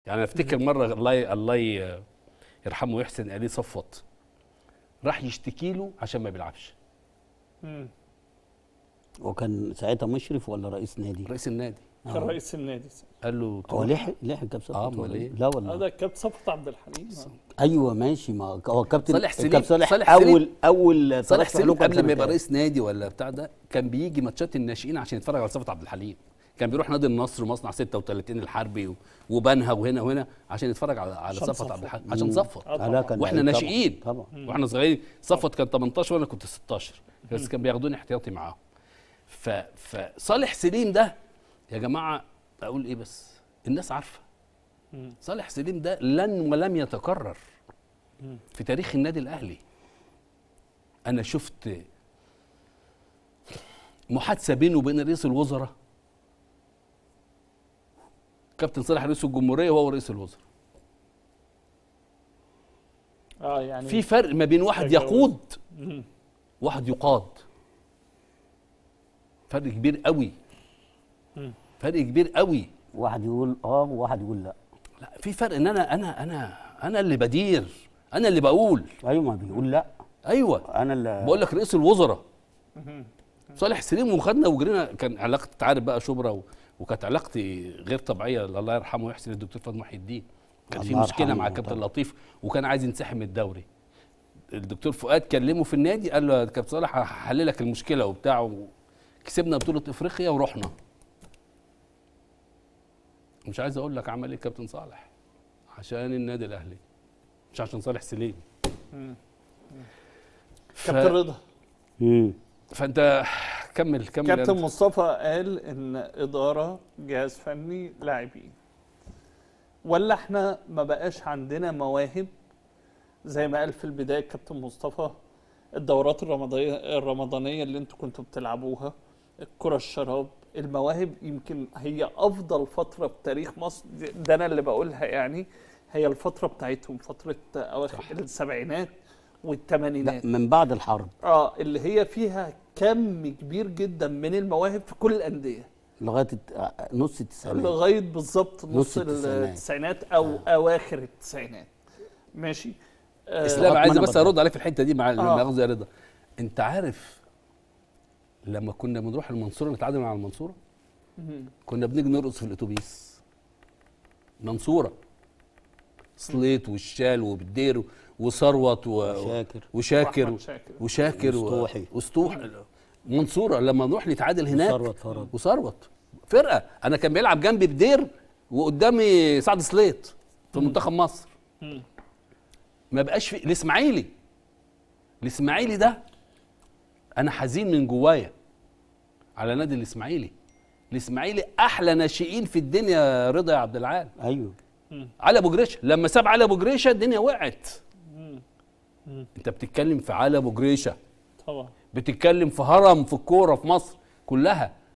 يعني افتكر مره الله ي- الله ي- يرحمه ويحسن عليه صفوت راح يشتكي له عشان ما بيلعبش مم. وكان ساعتها مشرف ولا رئيس نادي؟ رئيس النادي كان رئيس النادي قال له هو لحق لحق كابتن آه، صفوت أمال ولا إيه؟ لا والله هذا كابتن صفوت عبد الحليم ايوه ماشي ما هو كابتن صالح سليم- كابتن صالح, صالح سليم- اول اول صالح ترشح سليم له كان قبل ما سنة يبقى كام؟ رئيس نادي ولا بتاع ده كان بيجي ماتشات الناشئين عشان يتفرج على صفوت عبد الحليم كان بيروح نادي النصر ومصنع 36 الحربي و- وبنها وهنا وهنا عشان يتفرج على على عشان صفوت صفوت. عبد الحليم عشان صفوت آه آه، لا طبعاً. كان واحنا طبعاً، ناشئين طبعا واحنا صغيرين صفوت كان 18 وانا كنت 16 بس كان بياخدوني احتياطي معاهم ف فصالح سليم ده يا جماعه اقول ايه بس الناس عارفه مم. صالح سليم ده لن ولم يتكرر مم. في تاريخ النادي الاهلي انا شفت محادثه بينه وبين رئيس الوزراء كابتن صالح رئيس الجمهوريه وهو رئيس الوزراء اه يعني في فرق ما بين واحد تجاوز. يقود مم. واحد يقاد فرق كبير قوي مم. فرق كبير قوي واحد يقول اه وواحد يقول لا لا في فرق ان انا انا انا انا اللي بدير انا اللي بقول ايوه ما بيقول لا ايوه انا اللي بقول لك رئيس الوزراء مم. صالح سليم وخدنا وجرينا كان علاقتي انت عارف بقى شبرا و... وكانت علاقتي غير طبيعيه الله يرحمه ويحسن الدكتور فؤاد محي الدين كان في الله مشكله يرحمه مع كابتن طبعا. لطيف وكان عايز ينسحب من الدوري الدكتور فؤاد كلمه في النادي قال له يا كابتن صالح هحل لك المشكله وبتاع كسبنا بطوله افريقيا ورحنا مش عايز اقول لك عمل ايه كابتن صالح عشان النادي الاهلي مش عشان صالح سليم مم. ف... كابتن رضا مم. فانت كمل كمل كابتن أنت. مصطفى قال ان اداره جهاز فني لاعبين ولا احنا ما بقاش عندنا مواهب زي ما قال في البدايه كابتن مصطفى الدورات الرمضانيه الرمضانيه اللي انتوا كنتوا بتلعبوها الكره الشراب المواهب يمكن هي افضل فتره في تاريخ مصر دي- ده انا اللي بقولها يعني هي الفتره بتاعتهم فتره اواخر السبعينات لا والثمانينات من بعد الحرب اه اللي هي فيها كم كبير جدا من المواهب في كل الانديه لغايه الت- آه، نص التسعينات لغايه بالظبط نص نص التسعينات. التسعينات او اواخر التسعينات ماشي آه اسلام آه، عايز أتمنى بس برضه. ارد عليك في الحته دي مع آه. مؤاخذه يا رضا انت عارف لما كنا بنروح المنصوره نتعادل مع المنصوره مم. كنا بنيجي نرقص في الاتوبيس منصوره صليت والشال وبدير وثروت و... شاكر وشاكر وأحمد شاكر. وشاكر و- وسطوحي. وسطوح منصوره لما نروح نتعادل هناك وثروت فرج. وثروت فرقه انا كان بيلعب جنبي بدير وقدامي سعد سليط في منتخب مصر مم. ما بقاش في الاسماعيلي الاسماعيلي ده انا حزين من جوايا على نادي الاسماعيلي الاسماعيلي احلى ناشئين في الدنيا يا رضا يا عبد العال ايوه علي ابو جريشه لما ساب علي ابو جريشه الدنيا وقعت مم. مم. انت بتتكلم في علي ابو جريشه طبعا بتتكلم في هرم في الكوره في مصر كلها